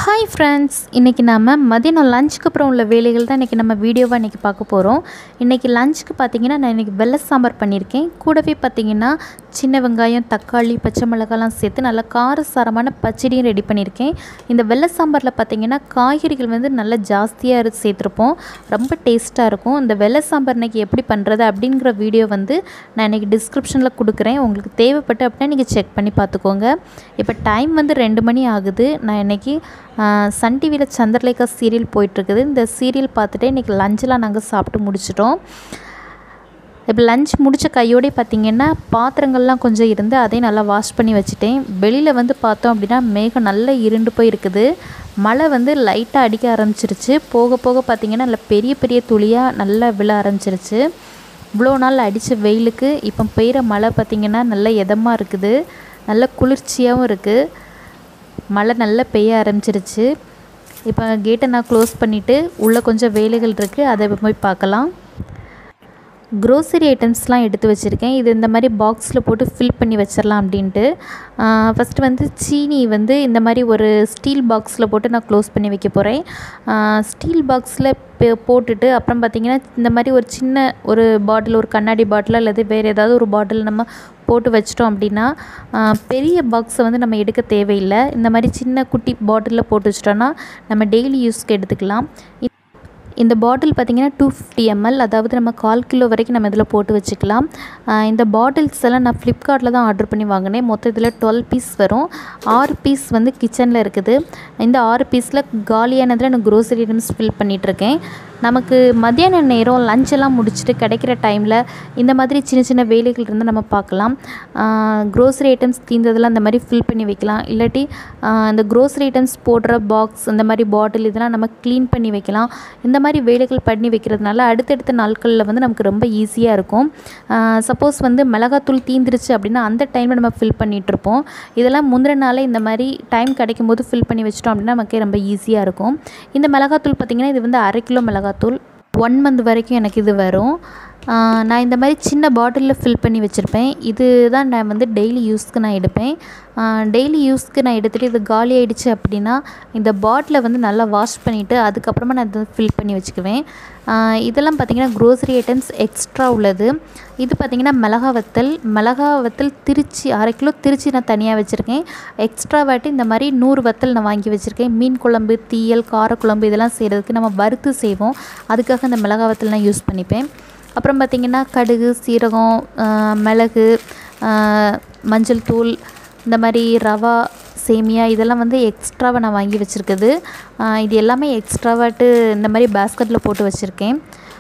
hi friends இன்றைக்கி நம்ம மதியானம் லஞ்சுக்கு அப்புறம் உள்ள வேலைகள் தான் இன்றைக்கி நம்ம வீடியோவாக இன்றைக்கி பார்க்க போகிறோம் இன்றைக்கி லஞ்சுக்கு பார்த்தீங்கன்னா நான் இன்றைக்கி வெள்ளை சாம்பார் பண்ணியிருக்கேன் கூடவே பார்த்தீங்கன்னா சின்ன வெங்காயம் தக்காளி பச்சை மிளகாலாம் சேர்த்து நல்லா காரசாரமான பச்சடியும் ரெடி பண்ணியிருக்கேன் இந்த வெள்ளை சாம்பாரில் பார்த்தீங்கன்னா காய்கறிகள் வந்து நல்லா ஜாஸ்தியாக இரு- சேர்த்துருப்போம் ரொம்ப டேஸ்ட்டாக இருக்கும் இந்த வெள்ளை சாம்பார் இன்றைக்கி எப்படி பண்ணுறது அப்படிங்கிற வீடியோ வந்து நான் இன்றைக்கி டிஸ்கிரிப்ஷனில் கொடுக்குறேன் உங்களுக்கு தேவைப்பட்டு அப்படின்னா நீங்கள் செக் பண்ணி பார்த்துக்கோங்க இப்போ டைம் வந்து ரெண்டு மணி ஆகுது நான் இன்றைக்கி சன் டிவியில் சந்திரலேகா சீரியல் போயிட்டுருக்குது இந்த சீரியல் பார்த்துட்டு இன்றைக்கி லஞ்செலாம் நாங்கள் சாப்பிட்டு முடிச்சிட்டோம் இப்போ லஞ்ச் முடித்த கையோடே பார்த்தீங்கன்னா பாத்திரங்கள்லாம் கொஞ்சம் இருந்து அதையும் நல்லா வாஷ் பண்ணி வச்சுட்டேன் வெளியில் வந்து பார்த்தோம் அப்படின்னா மேகம் நல்லா இருண்டு போய் இருக்குது மழை வந்து லைட்டாக அடிக்க ஆரம்பிச்சிருச்சு போக போக பார்த்தீங்கன்னா நல்ல பெரிய பெரிய துளியாக நல்லா விழ ஆரம்பிச்சிருச்சு இவ்வளோ நாள் அடித்த வெயிலுக்கு இப்போ பெய்கிற மழை பார்த்திங்கன்னா நல்ல இதமாக இருக்குது நல்ல குளிர்ச்சியாகவும் இருக்குது மழை நல்லா பெய்ய ஆரம்பிச்சிருச்சு இப்போ கேட்டை நான் க்ளோஸ் பண்ணிவிட்டு உள்ளே கொஞ்சம் வேலைகள் இருக்குது அதை போய் பார்க்கலாம் க்ரோசரி ஐட்டம்ஸ்லாம் எடுத்து வச்சுருக்கேன் இது இந்த மாதிரி பாக்ஸில் போட்டு ஃபில் பண்ணி வச்சிடலாம் அப்படின்ட்டு ஃபஸ்ட்டு வந்து சீனி வந்து இந்த மாதிரி ஒரு ஸ்டீல் பாக்ஸில் போட்டு நான் க்ளோஸ் பண்ணி வைக்க போகிறேன் ஸ்டீல் பாக்ஸில் போட்டுட்டு அப்புறம் பார்த்திங்கன்னா இந்த மாதிரி ஒரு சின்ன ஒரு பாட்டில் ஒரு கண்ணாடி பாட்டில் அல்லது வேறு ஏதாவது ஒரு பாட்டில் நம்ம போட்டு வச்சிட்டோம் அப்படின்னா ஆ, பெரிய பாக்ஸை வந்து நம்ம எடுக்க தேவையில்லை இந்த மாதிரி சின்ன குட்டி பாட்டிலில் போட்டு வச்சிட்டோன்னா நம்ம டெய்லி யூஸ்க்கு எடுத்துக்கலாம் இந்த பாட்டில் பார்த்திங்கன்னா டூ ஃபிஃப்டி எம்எல் அதாவது நம்ம கால் கிலோ வரைக்கும் நம்ம இதில் போட்டு வச்சுக்கலாம் ஆஹ் இந்த பாட்டில்ஸ் எல்லாம் நான் ஃப்ளிப்கார்ட்டில் தான் ஆர்டர் பண்ணி வாங்கினேன் மொத்தம் இதில் டுவெல் பீஸ் வரும் ஆறு பீஸ் வந்து கிச்சனில் இருக்குது இந்த ஆறு பீஸில் காலியானதில் நான் க்ரோசரி ஐட்டம்ஸ் ஃபில் பண்ணிகிட்ருக்கேன் நமக்கு மத்தியான நேரம் லஞ்ச் எல்லாம் முடிச்சுட்டு கிடைக்கிற டைமில் இந்த மாதிரி சின்ன சின்ன வேலைகள் இருந்தால் நம்ம பார்க்கலாம் க்ரோசரி ஐட்டம்ஸ் தீர்ந்ததெல்லாம் இந்த மாதிரி ஃபில் பண்ணி வைக்கலாம் இல்லாட்டி ஆஹ் இந்த க்ரோசரி ஐட்டம்ஸ் போடுற பாக்ஸ் இந்த மாதிரி பாட்டில் இதெல்லாம் நம்ம க்ளீன் பண்ணி வைக்கலாம் இந்த மாதிரி வேலைகள் பண்ணி வைக்கிறதுனால அடுத்தடுத்த நாட்களில் வந்து நமக்கு ரொம்ப ஈஸியாக இருக்கும் சப்போஸ் வந்து மிளகாத்தூள் தீந்துருச்சு அப்படின்னா அந்த டைமில் நம்ம ஃபில் பண்ணிகிட்ருப்போம் இதெல்லாம் முந்தின நாளே இந்த மாதிரி டைம் கிடைக்கும் போது ஃபில் பண்ணி வச்சிட்டோம் அப்படின்னா நமக்கு ரொம்ப ஈஸியாக இருக்கும் இந்த மிளகாத்தூள் பார்த்திங்கன்னா இது வந்து அரை கிலோ மிளகாத்தூள் ஒன் மந்த் வரைக்கும் எனக்கு இது வரும் ஆஹ் நான் இந்த மாதிரி சின்ன பாட்டிலில் ஃபில் பண்ணி வச்சுருப்பேன் இது தான் நான் வந்து டெய்லி யூஸ்க்கு நான் எடுப்பேன் டெய்லி யூஸ்க்கு நான் எடுத்துகிட்டு இது காலி ஆயிடுச்சு அப்படின்னா இந்த பாட்டிலை வந்து நல்லா வாஷ் பண்ணிவிட்டு அதுக்கப்புறமா நான் இதை ஃபில் பண்ணி வச்சுக்குவேன் ஆஹ் இதெல்லாம் பார்த்திங்கன்னா க்ரோசரி ஐட்டம்ஸ் எக்ஸ்ட்ரா உள்ளது இது பார்த்திங்கன்னா மிளகா வத்தல் மிளகா வத்தல் திருச்சி அரை கிலோ திருச்சி நான் தனியாக வச்சுருக்கேன் எக்ஸ்ட்ரா வாட்டி இந்த மாதிரி நூறு வத்தல் நான் வாங்கி வச்சுருக்கேன் மீன் குழம்பு தீயல் காரக்குழம்பு இதெல்லாம் செய்கிறதுக்கு நம்ம வறுத்து செய்வோம் அதுக்காக இந்த மிளகா வத்தல் நான் யூஸ் பண்ணிப்பேன் அப்புறம் பார்த்திங்கன்னா கடுகு சீரகம் ஆஹ் மிளகு ஆஹ் மஞ்சள் தூள் இந்த மாதிரி ரவா சேமியா இதெல்லாம் வந்து எக்ஸ்ட்ராவாக நான் வாங்கி வச்சுருக்குது ஆஹ் இது எல்லாமே எக்ஸ்ட்ராவாட்டு இந்த மாதிரி பேஸ்கெட்டில் போட்டு வச்சுருக்கேன்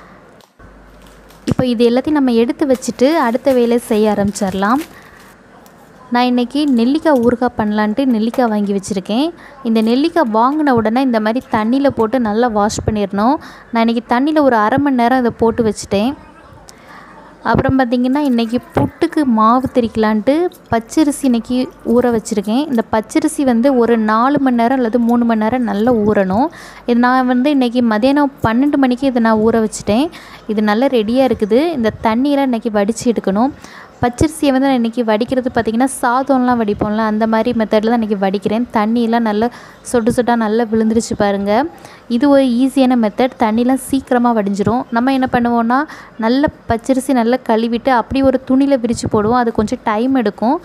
இப்போ இது எல்லாத்தையும் நம்ம எடுத்து வச்சுட்டு அடுத்த வேலையை செய்ய ஆரம்பிச்சிடலாம் நான் இன்றைக்கி நெல்லிக்காய் ஊறுகாய் பண்ணலான்ட்டு நெல்லிக்காய் வாங்கி வச்சுருக்கேன் இந்த நெல்லிக்காய் வாங்கின உடனே இந்த மாதிரி தண்ணியில் போட்டு நல்லா வாஷ் பண்ணிடணும் நான் இன்றைக்கி தண்ணியில் ஒரு அரை மணி நேரம் இதை போட்டு வச்சுட்டேன் அப்புறம் பார்த்திங்கன்னா இன்றைக்கி புட்டுக்கு மாவு திரிக்கலான்ட்டு பச்சரிசி இன்றைக்கி ஊற வச்சுருக்கேன் இந்த பச்சரிசி வந்து ஒரு நாலு மணி நேரம் அல்லது மூணு மணி நேரம் நல்லா ஊறணும் இது நான் வந்து இன்றைக்கி மதியானம் பன்னெண்டு மணிக்கு இதை நான் ஊற வச்சுட்டேன் இது நல்லா ரெடியாக இருக்குது இந்த தண்ணியெலாம் இன்றைக்கி வடித்து எடுக்கணும் பச்சரிசியை வந்து நான் இன்றைக்கி வடிக்கிறது பார்த்திங்கன்னா சாதம்லாம் வடிப்போம்ல அந்த மாதிரி மெத்தடில் தான் இன்றைக்கி வடிக்கிறேன் தண்ணியெலாம் நல்லா சொட்டு சொட்டாக நல்லா விழுந்துருச்சு பாருங்கள் இது ஒரு ஈஸியான மெத்தட் தண்ணிலாம் சீக்கிரமாக வடிஞ்சிரும் நம்ம என்ன பண்ணுவோம்னா நல்ல பச்சரிசி நல்லா கழுவிட்டு அப்படி ஒரு துணியில் விரித்து போடுவோம் அது கொஞ்சம் டைம் எடுக்கும்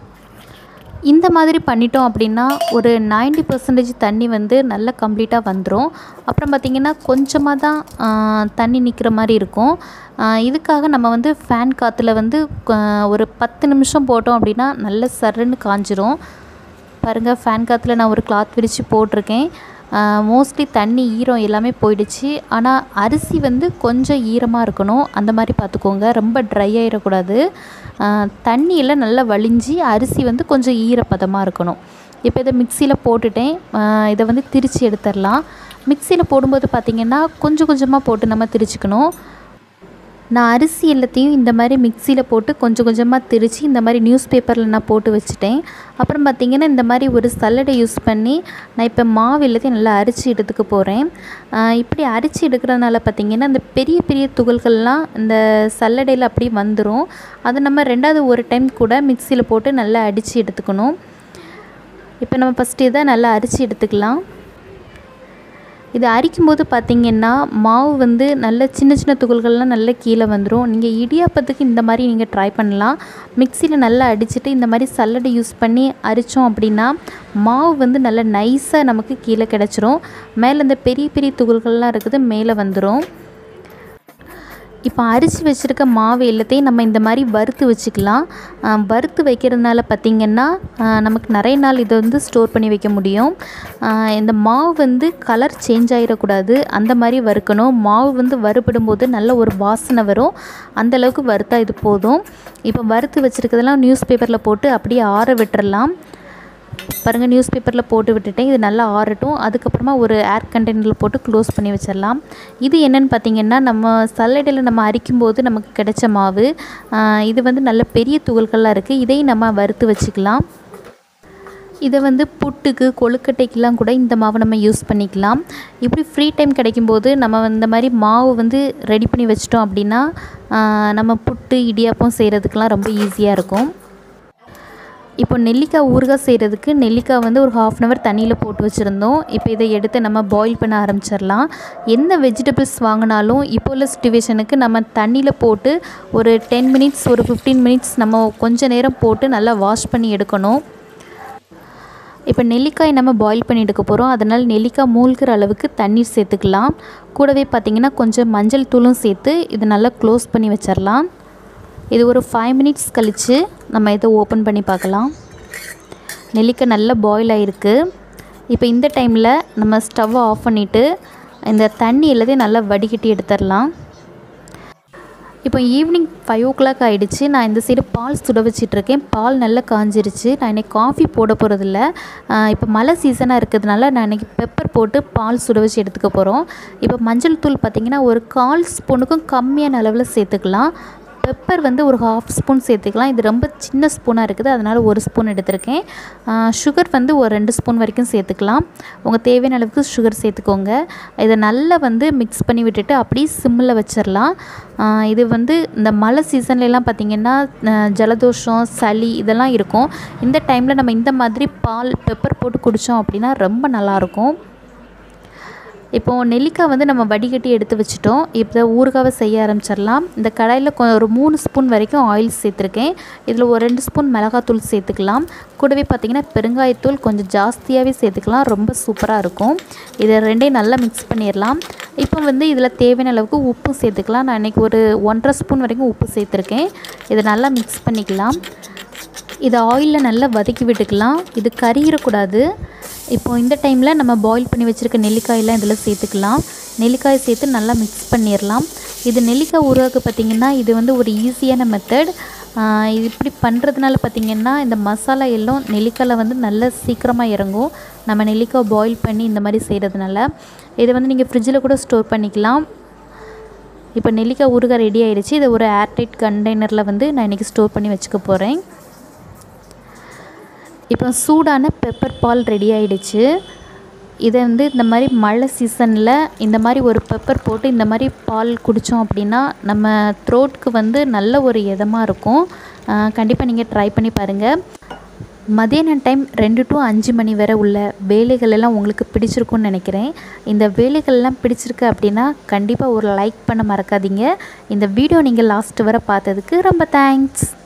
இந்த மாதிரி பண்ணிட்டோம் அப்படின்னா ஒரு 90% பர்சன்டேஜ் தண்ணி வந்து நல்லா கம்ப்ளீட்டாக வந்துடும் அப்புறம் பார்த்திங்கன்னா கொஞ்சமாக தான் ஆ, தண்ணி நிற்கிற மாதிரி இருக்கும் ஆ, இதுக்காக நம்ம வந்து ஃபேன் காற்றுல வந்து ஆ, ஒரு பத்து நிமிஷம் போட்டோம் அப்படின்னா நல்ல சர்ன்னு காஞ்சிரும் பாருங்கள் ஃபேன் காற்றுல நான் ஒரு கிளாத் விரித்து போட்டிருக்கேன் மோஸ்ட்லி தண்ணி ஈரம் எல்லாமே போயிடுச்சு ஆனால் அரிசி வந்து கொஞ்சம் ஈரமாக இருக்கணும் அந்த மாதிரி பார்த்துக்கோங்க ரொம்ப ட்ரை ஆகிடக்கூடாது தண்ணியில் நல்லா வழிஞ்சி அரிசி வந்து கொஞ்சம் ஈரப்பதமாக இருக்கணும் இப்போ இதை மிக்சியில் போட்டுட்டேன் ஆஹ் இதை வந்து திரித்து எடுத்துடலாம் மிக்சியில் போடும்போது பார்த்திங்கன்னா கொஞ்சம் கொஞ்சமாக போட்டு நம்ம திரிச்சுக்கணும் நான் அரிசி எல்லாத்தையும் இந்த மாதிரி மிக்சியில் போட்டு கொஞ்சம் கொஞ்சமாக திரித்து இந்த மாதிரி நியூஸ் பேப்பரில் நான் போட்டு வச்சுட்டேன் அப்புறம் பார்த்திங்கன்னா இந்த மாதிரி ஒரு சல்லடை யூஸ் பண்ணி நான் இப்போ மாவு எல்லாத்தையும் நல்லா அரிச்சு எடுத்துக்க போகிறேன் இப்படி அரிச்சு எடுக்கிறதுனால பார்த்திங்கன்னா இந்த பெரிய பெரிய துகள்கள்லாம் இந்த சல்லடையில் அப்படியே வந்துடும் அதை நம்ம ரெண்டாவது ஒரு டைம் கூட மிக்சியில் போட்டு நல்லா அடித்து எடுத்துக்கணும் இப்போ நம்ம ஃபஸ்ட்டு இதை நல்லா அரிச்சு எடுத்துக்கலாம் இது அரிக்கும்போது பார்த்திங்கன்னா மாவு வந்து நல்ல சின்ன சின்ன துகள்கள்லாம் நல்ல கீழே வந்துடும் நீங்கள் இடியாப்பத்துக்கு இந்த மாதிரி நீங்கள் ட்ரை பண்ணலாம் மிக்சியில் நல்லா அடிச்சுட்டு இந்த மாதிரி சல்லடை யூஸ் பண்ணி அரித்தோம் அப்படின்னா மாவு வந்து நல்ல நைஸாக நமக்கு கீழே கிடச்சிரும் மேலே இந்த பெரிய பெரிய துகள்கள்லாம் இருக்குது மேலே வந்துடும் இப்போ அரிசி வச்சுருக்க மாவு எல்லாத்தையும் நம்ம இந்த மாதிரி வறுத்து வச்சுக்கலாம் ஆஹ் வறுத்து வைக்கிறதுனால பார்த்திங்கன்னா ஆஹ் நமக்கு நிறைய நாள் இதை வந்து ஸ்டோர் பண்ணி வைக்க முடியும் ஆஹ் இந்த மாவு வந்து கலர் சேஞ்ச் ஆகிடக்கூடாது அந்த மாதிரி வறுக்கணும் மாவு வந்து வறுபடும் போது நல்ல ஒரு வாசனை வரும் அந்தளவுக்கு வறுத்தா இது போதும் இப்போ வறுத்து வச்சுருக்கிறதெல்லாம் நியூஸ் பேப்பரில் போட்டு அப்படியே ஆற விட்டுறலாம் பாருங்கள் நியூஸ் பேப்பரில் போட்டு விட்டுட்டேன் இது நல்லா ஆறட்டும் அதுக்கப்புறமா ஒரு ஏர் கண்டெய்னரில் போட்டு க்ளோஸ் பண்ணி வச்சிடலாம் இது என்னென்னு பார்த்தீங்கன்னா நம்ம சல்லடையில் நம்ம அரிக்கும்போது நமக்கு கிடைச்ச மாவு ஆஹ் இது வந்து நல்ல பெரிய துகள்கள்லாம் இருக்குது இதையும் நம்ம வறுத்து வச்சுக்கலாம் இதை வந்து புட்டுக்கு கொழுக்கட்டைக்கெலாம் கூட இந்த மாவை நம்ம யூஸ் பண்ணிக்கலாம் இப்படி ஃப்ரீ டைம் கிடைக்கும்போது நம்ம இந்த மாதிரி மாவு வந்து ரெடி பண்ணி வச்சிட்டோம் அப்படின்னா ஆஹ் நம்ம புட்டு இடியாப்பம் செய்கிறதுக்கெலாம் ரொம்ப ஈஸியாக இருக்கும் இப்போ நெல்லிக்காய் ஊறுகாய் செய்கிறதுக்கு நெல்லிக்காய் வந்து ஒரு ஹாஃப் அன் ஹவர் தண்ணியில் போட்டு வச்சுருந்தோம் இப்போ இதை எடுத்து நம்ம பாயில் பண்ண ஆரம்பிச்சிடலாம் எந்த வெஜிடபிள்ஸ் வாங்கினாலும் இப்போ உள்ள சுச்சுவேஷனுக்கு நம்ம தண்ணியில் போட்டு ஒரு டென் மினிட்ஸ் ஒரு ஃபிஃப்டீன் மினிட்ஸ் நம்ம கொஞ்ச நேரம் போட்டு நல்லா வாஷ் பண்ணி எடுக்கணும் இப்போ நெல்லிக்காய் நம்ம பாயில் பண்ணி எடுக்க போகிறோம் அதனால் நெல்லிக்காய் மூழ்கிற அளவுக்கு தண்ணீர் சேர்த்துக்கலாம் கூடவே பார்த்திங்கன்னா கொஞ்சம் மஞ்சள் தூளும் சேர்த்து இதை நல்லா க்ளோஸ் பண்ணி வச்சிடலாம் இது ஒரு ஃபைவ் மினிட்ஸ் கழித்து நம்ம இதை ஓப்பன் பண்ணி பார்க்கலாம் நெல்லிக்காய் நல்லா பாயில் ஆகிருக்கு இப்போ இந்த டைமில் நம்ம ஸ்டவ்வை ஆஃப் பண்ணிவிட்டு இந்த தண்ணி எல்லாத்தையும் நல்லா வடிகட்டி எடுத்துடலாம் இப்போ ஈவினிங் ஃபைவ் ஓ கிளாக் ஆகிடுச்சு நான் இந்த சைடு பால் சுட வச்சிட்ருக்கேன் பால் நல்லா காஞ்சிருச்சு நான் இன்றைக்கி காஃபி போட போகிறதில்ல இப்போ மழை சீசனாக இருக்கிறதுனால நான் இன்றைக்கி பெப்பர் போட்டு பால் சுட வச்சு எடுத்துக்க போகிறோம் இப்போ மஞ்சள் தூள் பார்த்திங்கன்னா ஒரு கால் ஸ்பூனுக்கும் கம்மியான அளவில் சேர்த்துக்கலாம் பெப்பர் வந்து ஒரு ஹாஃப் ஸ்பூன் சேர்த்துக்கலாம் இது ரொம்ப சின்ன ஸ்பூனாக இருக்குது அதனால் ஒரு ஸ்பூன் எடுத்திருக்கேன் சுகர் வந்து ஒரு ரெண்டு ஸ்பூன் வரைக்கும் சேர்த்துக்கலாம் உங்கள் தேவையான அளவுக்கு சுகர் சேர்த்துக்கோங்க இதை நல்லா வந்து மிக்ஸ் பண்ணி விட்டுட்டு அப்படியே சிம்மில் வச்சிடலாம் ஆஹ் இது வந்து இந்த மழை சீசன்லலாம் பார்த்திங்கன்னா ஆஹ் ஜலதோஷம் சளி இதெல்லாம் இருக்கும் இந்த டைமில் நம்ம இந்த மாதிரி பால் பெப்பர் போட்டு குடித்தோம் அப்படின்னா ரொம்ப நல்லாயிருக்கும் இப்போது நெல்லிக்காய் வந்து நம்ம வடிகட்டி எடுத்து வச்சுட்டோம் இப்போ ஊறுகாவை செய்ய ஆரம்பிச்சிடலாம் இந்த கடாயில் கொ ஒரு மூணு ஸ்பூன் வரைக்கும் ஆயில் சேர்த்துருக்கேன் இதில் ஒரு ரெண்டு ஸ்பூன் மிளகாத்தூள் சேர்த்துக்கலாம் கூடவே பார்த்திங்கன்னா பெருங்காயத்தூள் கொஞ்சம் ஜாஸ்தியாகவே சேர்த்துக்கலாம் ரொம்ப சூப்பராக இருக்கும் இதை ரெண்டையும் நல்லா மிக்ஸ் பண்ணிடலாம் இப்போ வந்து இதில் தேவையான அளவுக்கு உப்பு சேர்த்துக்கலாம் நான் இன்றைக்கி ஒரு ஒன்றரை ஸ்பூன் வரைக்கும் உப்பு சேர்த்துருக்கேன் இதை நல்லா மிக்ஸ் பண்ணிக்கலாம் இதை ஆயிலில் நல்லா வதக்கி விட்டுக்கலாம் இது கறியிடக்கூடாது இப்போது இந்த டைமில் நம்ம பாயில் பண்ணி வச்சுருக்க நெல்லிக்காயெல்லாம் இதில் சேர்த்துக்கலாம் நெல்லிக்காய் சேர்த்து நல்லா மிக்ஸ் பண்ணிடலாம் இது நெல்லிக்காய் ஊறுகாய்க்கு பார்த்திங்கன்னா இது வந்து ஒரு ஈஸியான மெத்தட் இது இப்படி பண்ணுறதுனால பார்த்திங்கன்னா இந்த மசாலா எல்லாம் நெல்லிக்காயில் வந்து நல்லா சீக்கிரமாக இறங்கும் நம்ம நெல்லிக்காய் பாயில் பண்ணி இந்த மாதிரி செய்கிறதுனால இதை வந்து நீங்கள் ஃப்ரிட்ஜில் கூட ஸ்டோர் பண்ணிக்கலாம் இப்போ நெல்லிக்காய் ஊறுகாய் ரெடி ஆயிடுச்சு இதை ஒரு ஏர்டைட் கண்டெய்னரில் வந்து நான் இன்றைக்கி ஸ்டோர் பண்ணி வச்சுக்க போகிறேன் இப்போ சூடான பெப்பர் பால் ரெடி ஆயிடுச்சு இதை வந்து இந்த மாதிரி மழை சீசனில் இந்த மாதிரி ஒரு பெப்பர் போட்டு இந்த மாதிரி பால் குடித்தோம் அப்படின்னா நம்ம த்ரோட்க்கு வந்து நல்ல ஒரு இதமாக இருக்கும் கண்டிப்பாக நீங்கள் ட்ரை பண்ணி பாருங்கள் மதியான டைம் ரெண்டு டு அஞ்சு மணி வரை உள்ள வேலைகள் எல்லாம் உங்களுக்கு பிடிச்சிருக்கும்னு நினைக்கிறேன் இந்த வேலைகள்லாம் பிடிச்சிருக்கு அப்படின்னா கண்டிப்பாக ஒரு லைக் பண்ண மறக்காதீங்க இந்த வீடியோ நீங்கள் லாஸ்ட் வரை பார்த்ததுக்கு ரொம்ப தேங்க்ஸ்